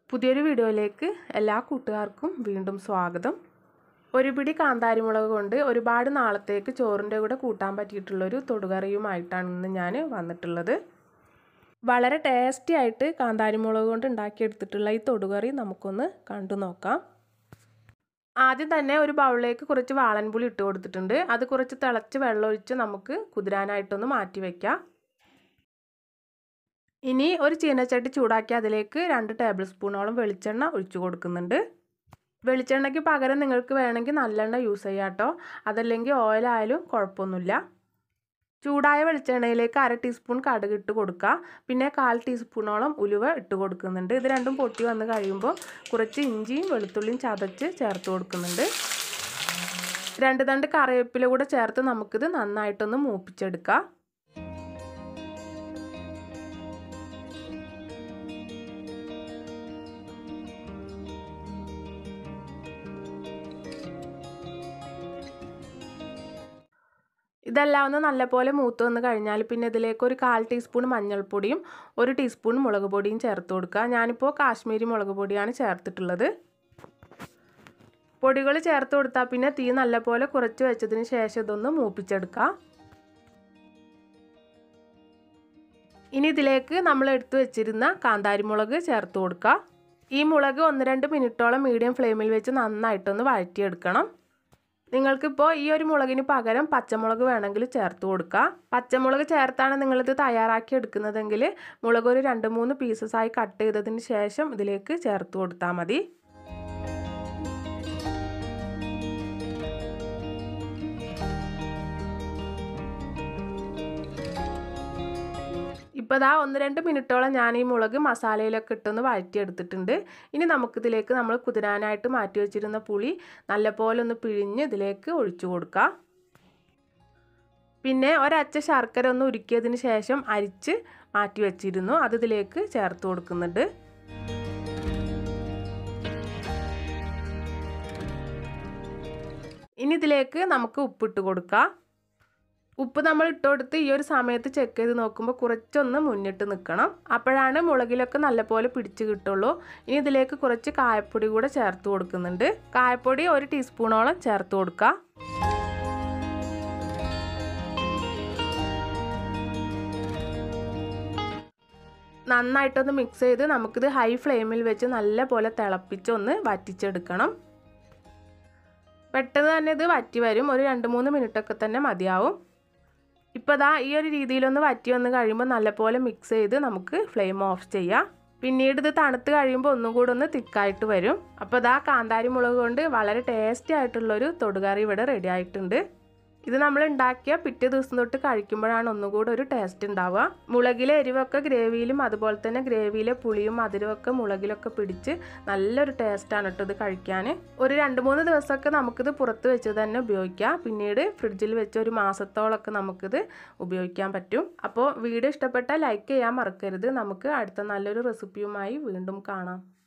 പുതിയൊരു വീഡിയോയിലേക്ക് എല്ലാ കൂട്ടുകാർക്കും വീണ്ടും സ്വാഗതം ഒരു പിടി കാന്താരിമുളക് കൊണ്ട് ഒരുപാട് നാളത്തേക്ക് ചോറിൻ്റെ കൂടെ കൂട്ടാൻ പറ്റിയിട്ടുള്ളൊരു തൊടുകറിയുമായിട്ടാണ് ഇന്ന് ഞാൻ വന്നിട്ടുള്ളത് വളരെ ടേസ്റ്റി ആയിട്ട് കാന്താരിമുളക് കൊണ്ട് ഉണ്ടാക്കിയെടുത്തിട്ടുള്ള ഈ തൊടുകറി നമുക്കൊന്ന് കണ്ടു നോക്കാം ആദ്യം തന്നെ ഒരു ബൗളിലേക്ക് കുറച്ച് വാളൻപുളി ഇട്ട് കൊടുത്തിട്ടുണ്ട് അത് കുറച്ച് തിളച്ച് വെള്ളമൊഴിച്ച് നമുക്ക് കുതിരാനായിട്ടൊന്ന് മാറ്റി വയ്ക്കാം ഇനി ഒരു ചീനച്ചട്ടി ചൂടാക്കി അതിലേക്ക് രണ്ട് ടേബിൾ സ്പൂണോളം വെളിച്ചെണ്ണ ഒഴിച്ചു കൊടുക്കുന്നുണ്ട് വെളിച്ചെണ്ണയ്ക്ക് പകരം നിങ്ങൾക്ക് വേണമെങ്കിൽ നല്ലെണ്ണ യൂസ് ചെയ്യാം കേട്ടോ അതല്ലെങ്കിൽ ഓയിലായാലും കുഴപ്പമൊന്നുമില്ല ചൂടായ വെളിച്ചെണ്ണയിലേക്ക് അര ടീസ്പൂൺ കടുക് ഇട്ട് കൊടുക്കുക പിന്നെ കാൽ ടീസ്പൂണോളം ഉലുവ ഇട്ട് കൊടുക്കുന്നുണ്ട് ഇത് രണ്ടും പൊട്ടി വന്ന് കഴിയുമ്പോൾ കുറച്ച് ഇഞ്ചിയും വെളുത്തുള്ളിയും ചതച്ച് ചേർത്ത് കൊടുക്കുന്നുണ്ട് രണ്ട് തണ്ട് കറിവേപ്പില കൂടെ ചേർത്ത് നമുക്കിത് നന്നായിട്ടൊന്ന് മൂപ്പിച്ചെടുക്കാം ഇതെല്ലാം ഒന്ന് നല്ലപോലെ മൂത്ത് വന്ന് കഴിഞ്ഞാൽ പിന്നെ ഇതിലേക്ക് ഒരു കാൽ ടീസ്പൂൺ മഞ്ഞൾപ്പൊടിയും ഒരു ടീസ്പൂൺ മുളക് പൊടിയും ചേർത്ത് കൊടുക്കുക ഞാനിപ്പോൾ കാശ്മീരി മുളക് പൊടിയാണ് ചേർത്തിട്ടുള്ളത് പൊടികൾ ചേർത്ത് കൊടുത്താൽ പിന്നെ തീ നല്ലപോലെ കുറച്ച് വെച്ചതിന് ശേഷം ഇതൊന്ന് മൂപ്പിച്ചെടുക്കുക ഇനി ഇതിലേക്ക് നമ്മൾ എടുത്തു വെച്ചിരുന്ന കാന്താരിമുളക് ചേർത്ത് കൊടുക്കുക ഈ മുളക് ഒന്ന് രണ്ട് മിനിറ്റോളം മീഡിയം ഫ്ലെയിമിൽ വെച്ച് നന്നായിട്ടൊന്ന് വഴറ്റിയെടുക്കണം നിങ്ങൾക്കിപ്പോൾ ഈ ഒരു മുളകിന് പകരം പച്ചമുളക് വേണമെങ്കിൽ ചേർത്ത് കൊടുക്കുക പച്ചമുളക് ചേർത്താണ് നിങ്ങളിത് തയ്യാറാക്കി എടുക്കുന്നതെങ്കിൽ മുളക് ഒരു രണ്ട് മൂന്ന് പീസസായി കട്ട് ചെയ്തതിന് ശേഷം ഇതിലേക്ക് ചേർത്ത് കൊടുത്താൽ മതി ഇപ്പോൾ ഇതാ ഒന്ന് രണ്ട് മിനിറ്റോളം ഞാൻ ഈ മുളക് മസാലയിലൊക്കെ ഇട്ടൊന്ന് വഴറ്റിയെടുത്തിട്ടുണ്ട് ഇനി നമുക്കിതിലേക്ക് നമ്മൾ കുതിരാനായിട്ട് മാറ്റി വെച്ചിരുന്ന പുളി നല്ലപോലെ ഒന്ന് പിഴിഞ്ഞ് ഇതിലേക്ക് ഒഴിച്ചു കൊടുക്കാം പിന്നെ ഒരച്ച ശർക്കര ഒന്ന് ഉരുക്കിയതിന് ശേഷം അരിച്ച് മാറ്റി വെച്ചിരുന്നു അത് ഇതിലേക്ക് ചേർത്ത് കൊടുക്കുന്നുണ്ട് ഇനി ഇതിലേക്ക് നമുക്ക് ഉപ്പിട്ട് കൊടുക്കാം ഉപ്പ് നമ്മൾ ഇട്ട് കൊടുത്ത് ഈ ഒരു സമയത്ത് ചെക്ക് ചെയ്ത് നോക്കുമ്പോൾ കുറച്ചൊന്ന് മുന്നിട്ട് നിൽക്കണം അപ്പോഴാണ് മുളകിലൊക്കെ നല്ലപോലെ പിടിച്ച് കിട്ടുള്ളൂ ഇനി ഇതിലേക്ക് കുറച്ച് കായപ്പൊടി കൂടെ ചേർത്ത് കൊടുക്കുന്നുണ്ട് കായപ്പൊടി ഒരു ടീസ്പൂണോളം ചേർത്ത് കൊടുക്കുക നന്നായിട്ടൊന്ന് മിക്സ് ചെയ്ത് നമുക്കിത് ഹൈ ഫ്ലെയിമിൽ വെച്ച് നല്ല പോലെ തിളപ്പിച്ച് ഒന്ന് വറ്റിച്ചെടുക്കണം പെട്ടെന്ന് തന്നെ ഇത് വറ്റി വരും ഒരു രണ്ട് മൂന്ന് മിനിറ്റൊക്കെ തന്നെ മതിയാവും ഇപ്പോൾ ദാ ഈ ഒരു രീതിയിലൊന്ന് വറ്റി വന്ന് കഴിയുമ്പോൾ നല്ലപോലെ മിക്സ് ചെയ്ത് നമുക്ക് ഫ്ലെയിം ഓഫ് ചെയ്യാം പിന്നീട് ഇത് തണുത്ത് കഴിയുമ്പോൾ ഒന്നും കൂടെ ഒന്ന് തിക്കായിട്ട് വരും അപ്പോൾ ഇതാ കാന്താരി മുളക് കൊണ്ട് വളരെ ടേസ്റ്റി ആയിട്ടുള്ളൊരു തൊടുകറി ഇവിടെ റെഡി ആയിട്ടുണ്ട് ഇത് നമ്മൾ ഉണ്ടാക്കിയ പിറ്റേ ദിവസം തൊട്ട് കഴിക്കുമ്പോഴാണ് ഒന്നുകൂടെ ഒരു ടേസ്റ്റ് ഉണ്ടാവുക മുളകിലെ എരിവൊക്കെ ഗ്രേവിയിലും അതുപോലെ തന്നെ ഗ്രേവിയിലെ പുളിയും മധുരമൊക്കെ മുളകിലൊക്കെ പിടിച്ച് നല്ലൊരു ടേസ്റ്റാണ് കേട്ടോ ഇത് കഴിക്കാൻ ഒരു രണ്ട് മൂന്ന് ദിവസമൊക്കെ നമുക്കിത് പുറത്ത് വെച്ച് തന്നെ ഉപയോഗിക്കാം പിന്നീട് ഫ്രിഡ്ജിൽ വെച്ച് ഒരു മാസത്തോളമൊക്കെ നമുക്കിത് ഉപയോഗിക്കാൻ പറ്റും അപ്പോൾ വീഡിയോ ഇഷ്ടപ്പെട്ടാൽ ലൈക്ക് ചെയ്യാൻ മറക്കരുത് നമുക്ക് അടുത്ത നല്ലൊരു റെസിപ്പിയുമായി വീണ്ടും കാണാം